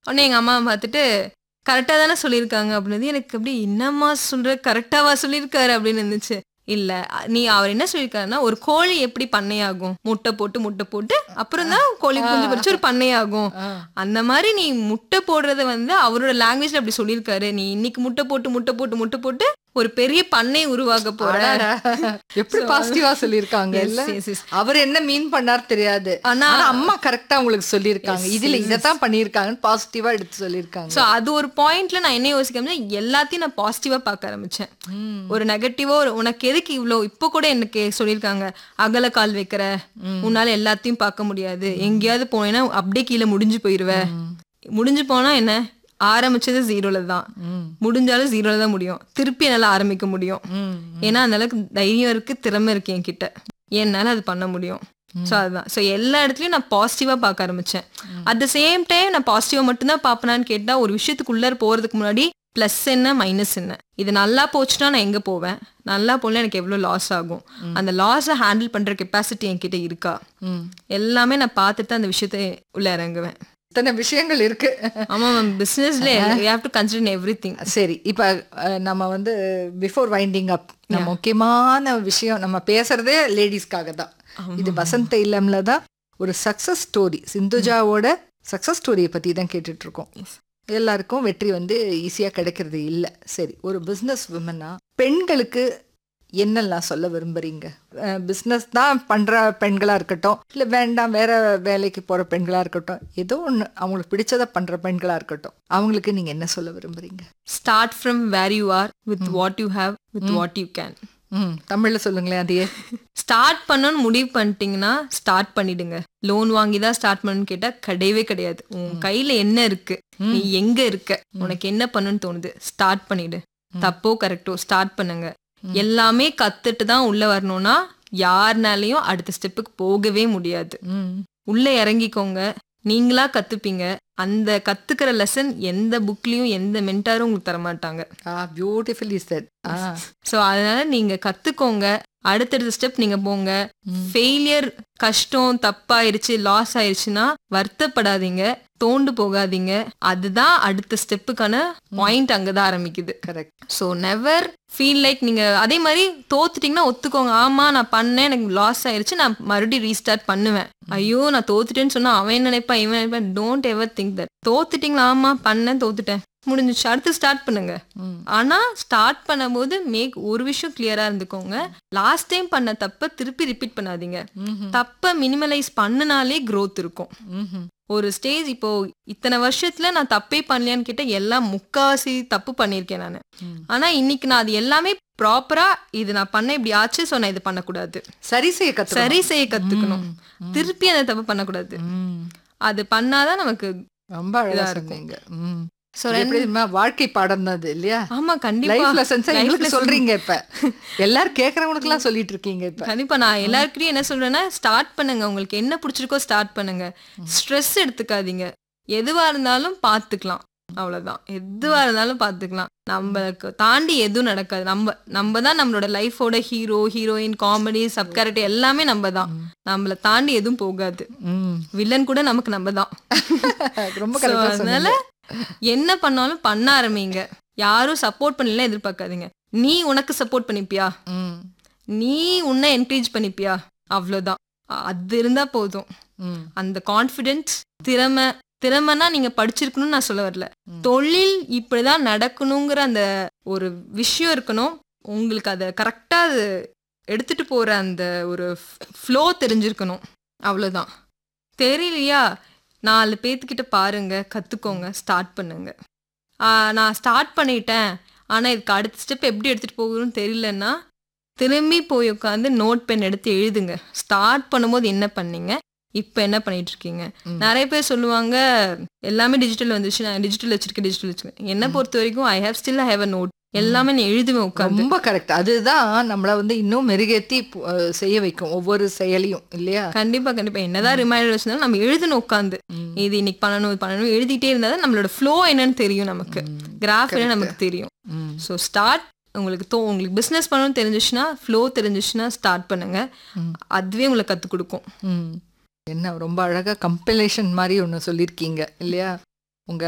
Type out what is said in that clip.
உடனே எங்கள் அம்மா பார்த்துட்டு கரெக்டாக தானே சொல்லியிருக்காங்க அப்படின்னது எனக்கு அப்படி என்னம்மா சொல்கிற கரெக்டாவா சொல்லியிருக்காரு அப்படின்னு இருந்துச்சு இல்ல நீ அவர் என்ன சொல்லியிருக்காருன்னா ஒரு கோழி எப்படி பண்ணையாகும் முட்டை போட்டு முட்டை போட்டு அப்புறம் தான் கோழி குஞ்சு பொரிச்சு ஒரு பண்ணையாகும் ஆ. அந்த மாதிரி நீ முட்டை போடுறத வந்து அவரோட லாங்குவேஜ்ல அப்படி சொல்லியிருக்காரு நீ இன்னைக்கு முட்டை போட்டு முட்டை போட்டு முட்டை போட்டு ஒரு பெரிய பண்ணை உருவாக்க போற அடடா. எப்படி பாசிட்டிவா சொல்லியிருக்காங்க Yes, இல்ல yes, yes. அவர் என்ன மீன் பண்ணார் தெரியாது ஆனா ஆனா அம்மா கரெக்டா உங்களுக்கு சொல்லியிருக்காங்க Yes, இதுல yes, இதத்தான் பண்ணியிருக்காங்கன்னு பாசிட்டிவா எடுத்து சொல்லியிருக்காங்க ஸோ அது ஒரு பாயிண்ட்ல நான் என்ன யோசிக்க எல்லாத்தையும் நான் பாசிட்டிவா பார்க்க ஆரம்பிச்சேன் ம். ஒரு நெகட்டிவா ஒரு உனக்கு எதுக்கு இவ்வளோ இப்போ கூட எனக்கு சொல்லியிருக்காங்க அகல கால் வைக்கிற உன்னால எல்லாத்தையும் பார்க்க முடியாது எங்கேயாவது போனேன்னா அப்படியே கீழே முடிஞ்சு போயிருவ முடிஞ்சு போனா என்ன ஆரம்பிச்சது ஜீரோல தான் ம். முடிஞ்சாலும் ஜீரோல தான் முடியும் திருப்பி என்னால ஆரம்பிக்க முடியும் ம். ஏன்னா அந்த அளவுக்கு தைரியம் இருக்கு திறமை இருக்கு என்கிட்ட என்னால அது பண்ண முடியும் ஸோ அதுதான் ஸோ எல்லா இடத்துலயும் நான் பாசிட்டிவா பார்க்க ஆரம்பிச்சேன் அட் த சேம் டைம் நான் பாசிட்டிவா மட்டும்தான் பார்ப்பேனான்னு கேட்டா ஒரு விஷயத்துக்குள்ளார போறதுக்கு முன்னாடி ப்ளஸ் என்ன மைனஸ் என்ன இது நல்லா போச்சுன்னா நான் எங்க போவேன் நல்லா போல எனக்கு எவ்வளோ லாஸ் ஆகும் அந்த லாஸை ஹேண்டில் பண்ற கெப்பாசிட்டி என்கிட்ட இருக்கா ம். எல்லாமே நான் பார்த்துட்டு அந்த விஷயத்தை உள்ள இறங்குவேன் இத்தனை விஷயங்கள் இருக்கு ஆமா மேம் பிசினஸ்ல you have to consider everything சரி இப்ப அஹ், நம்ம வந்து பிஃபோர் வைண்டிங் அப் நம்ம முக்கியமான விஷயம் நம்ம பேசுறதே லேடிஸ்க்காக தான் இது வசந்த இல்லம்ல தான் ஒரு சக்சஸ் ஸ்டோரி சிந்துஜாவோட சக்சஸ் ஸ்டோரியை பத்தி தான் கேட்டுட்டு இருக்கோம் எல்லாருக்கும் வெற்றி வந்து ஈஸியா கிடைக்கிறது இல்ல சரி ஒரு பிசினஸ் விமனா பெண்களுக்கு என்னெல்லாம் சொல்ல விரும்புறீங்க பிஸ்னஸ் தான் பண்ற பெண்களா இருக்கட்டும் இல்ல வேண்டாம் வேற வேலைக்கு போற பெண்களா இருக்கட்டும் ஏதோ ஒண்ணு அவங்களுக்கு பிடிச்சதை பண்ற பெண்களா இருக்கட்டும் அவங்களுக்கு நீங்க என்ன சொல்ல விரும்புறீங்க start from where you are with what you have with what you can hmm தமிழ்ல சொல்லுங்களேன் அதையே ஸ்டார்ட் பண்ணணும்னு முடிவு பண்ணிட்டீங்கன்னா ஸ்டார்ட் பண்ணிடுங்க லோன் வாங்கி தான் ஸ்டார்ட் பண்ணணும்னு கேட்டா கிடையவே கிடையாது உன் கையில என்ன இருக்கு நீ எங்க இருக்க உனக்கு என்ன பண்ணணும்னு தோணுது ஸ்டார்ட் பண்ணிடு தப்போ கரெக்டோ ஸ்டார்ட் பண்ணுங்க எல்லாமே கத்துட்டு தான் உள்ள வரணும்னா யாருனாலையும் அடுத்த ஸ்டெப்புக்கு போகவே முடியாது ம் உள்ள இறங்கிக்கோங்க நீங்களா கத்துப்பீங்க அந்த கத்துக்கிற லெசன் எந்த புக்லயும் எந்த மென்டாரும் உங்களுக்கு தர மாட்டாங்க ஆ பியூட்டிஃபுல்லி செட் ஆ ஸோ அதனால நீங்க கத்துக்கோங்க அடுத்தடுத்த ஸ்டெப் நீங்க போங்க ஃபெயிலியர் கஷ்டம் தப்பாயிருச்சு லாஸ் ஆயிருச்சுன்னா வருத்தப்படாதீங்க தோண்டு போகாதீங்க அதுதான் அடுத்த ஸ்டெப்புக்கான பாயிண்ட் அங்கதான் ஆரம்பிக்குது correct so never feel like நீங்க அதே மாதிரி தோத்துட்டீங்கன்னா ஒத்துக்கோங்க ஆமா நான் பண்ணேன் எனக்கு லாஸ் ஆயிருச்சு நான் மறுபடியும் ரீஸ்டார்ட் பண்ணுவேன் ஐயோ நான் தோத்துட்டேன்னு சொன்னா அவன் நினைப்பான் இவன் நினைப்பான் டோன்ட் எவர் திங்க் தட் தோத்துட்டீங்களா ஆமா பண்ணேன் தோத்துட்டேன் முடிஞ்சிச்சு அடுத்து ஸ்டார்ட் பண்ணுங்க ம். ஆனா ஸ்டார்ட் பண்ணும்போது மேக் ஒரு விஷயம் கிளியரா இருந்துக்கோங்க லாஸ்ட் டைம் பண்ண தப்ப திருப்பி ரிப்பீட் பண்ணாதீங்க தப்ப மினிமலைஸ் பண்ணுனாலே growth இருக்கும் ம்ஹும். ஒரு ஸ்டேஜ் இப்போ இத்தனை வருஷத்துல நான் தப்பே பண்ணலையான்னு கேட்ட எல்லாம் முக்காவாசி தப்பு பண்ணியிருக்கேன் நான் ம். ஆனா இன்னைக்கு நான் அது எல்லாமே ப்ராப்பரா இது நான் பண்ண இப்படி ஆச்சு ஸோ நான் இது பண்ணக்கூடாது சரி செய்ய கத்து சரி செய்ய கத்துக்கணும் திருப்பி அந்த தப்பு பண்ணக்கூடாது அது பண்ணாதான் நமக்கு ரொம்ப அழகா இதா இருக்கும். சொன்னீங்க ம். ஸோ இது எப்படி தெரியுமா? வாழ்க்கை பாடம் தான் அது இல்லையா ஆமா கண்டிப்பா லைஃப் லெசன்ஸ் Life எங்களுக்கு lesson. சொல்றீங்க இப்ப எல்லாரும் கேக்குறவங்களுக்கு எல்லாம் சொல்லிட்டு இருக்கீங்க இப்ப கண்டிப்பா நான் எல்லாருக்கிட்டையும் என்ன சொல்றேன்னா ஸ்டார்ட் பண்ணுங்க உங்களுக்கு என்ன பிடிச்சிருக்கோ ஸ்டார்ட் பண்ணுங்க ஸ்ட்ரெஸ் எடுத்துக்காதீங்க எதுவா இருந்தாலும் பார்த்துக்கலாம் அவ்வளவுதான் எதுவா இருந்தாலும் பார்த்துக்கலாம் நம்மளுக்கு தாண்டி எதுவும் நடக்காது நம்ம நம்ம தான் நம்மளோட லைஃபோட hero heroine comedy sub character எல்லாமே நம்ம தான் நம்மள தாண்டி எதுவும் போகாது ம். வில்லன் கூட நமக்கு நம்ம தான் ரொம்ப So, கரெக்டா அதனால சொன்னீங்க என்ன பண்ணாலும் பண்ண ஆரம்பிங்க யாரும் சப்போர்ட் பண்ணலாம் எதிர்பார்க்காதீங்க நீ உனக்கு சப்போர்ட் பண்ணிப்பியா ம். நீ உன்னை என்கரேஜ் பண்ணிப்பியா அவ்வளோதான் அது இருந்தா போதும் ம். அந்த கான்ஃபிடென்ஸ் திறமை திறமைனா நீங்க படிச்சிருக்கணும்னு நான் சொல்ல வரல தொழில் இப்படிதான் நடக்கணுங்கிற அந்த ஒரு விஷயம் இருக்கணும் உங்களுக்கு அதை கரெக்டா அது எடுத்துட்டு போற அந்த ஒரு ஃப்ளோ தெரிஞ்சிருக்கணும் அவ்வளோதான் தெரியலையா நாலு பேத்துக்கிட்ட பாருங்க கத்துக்கோங்க ஸ்டார்ட் பண்ணுங்க ஆ, நான் ஸ்டார்ட் பண்ணிட்டேன் ஆனா இதுக்கு அடுத்த ஸ்டெப் எப்படி எடுத்துட்டு போகணும்னு தெரியலன்னா திரும்பி போய் உட்காந்து நோட் பென் எடுத்து எழுதுங்க ஸ்டார்ட் பண்ணும்போது என்ன பண்ணீங்க இப்போ என்ன பண்ணிட்டு இருக்கீங்க ம். நிறைய பேர் சொல்லுவாங்க எல்லாமே டிஜிட்டல் வந்துச்சு நான் டிஜிட்டல் வச்சிருக்கேன் டிஜிட்டல் வச்சிருக்கேன் என்ன பொறுத்த வரைக்கும் I have still have a note எல்லாமே நான் எழுதுவேன் உட்காந்து ரொம்ப கரெக்ட் அதுதான் நம்மள வந்து இன்னும் மெருகேத்தி பு- அஹ் செய்ய வைக்கும் ஒவ்வொரு செயலியும் இல்லையா கண்டிப்பா கண்டிப்பா என்னதான் ரிமைண்டர் வச்சிருந்தாலும் நம்ம எழுதணும் உட்காந்து ம். இது இன்னைக்கு பண்ணணும் இது பண்ணணும் எழுதிட்டே இருந்தா தான் நம்மளோட ஃப்ளோ என்னன்னு தெரியும் நமக்கு ம். கிராஃப் என்ன Correct. நமக்கு தெரியும் ம். ஸோ ஸ்டார்ட் உங்களுக்கு தோ உங்களுக்கு பிஸ்னஸ் பண்ணணும்னு தெரிஞ்சிச்சுன்னா ஃப்ளோ தெரிஞ்சிச்சுன்னா ஸ்டார்ட் பண்ணுங்க ம். அதுவே உங்களுக்கு கற்றுக் கொடுக்கும் ம். என்ன ரொம்ப அழகா கம்பைலேஷன் மாதிரி ஒன்று சொல்லியிருக்கீங்க இல்லையா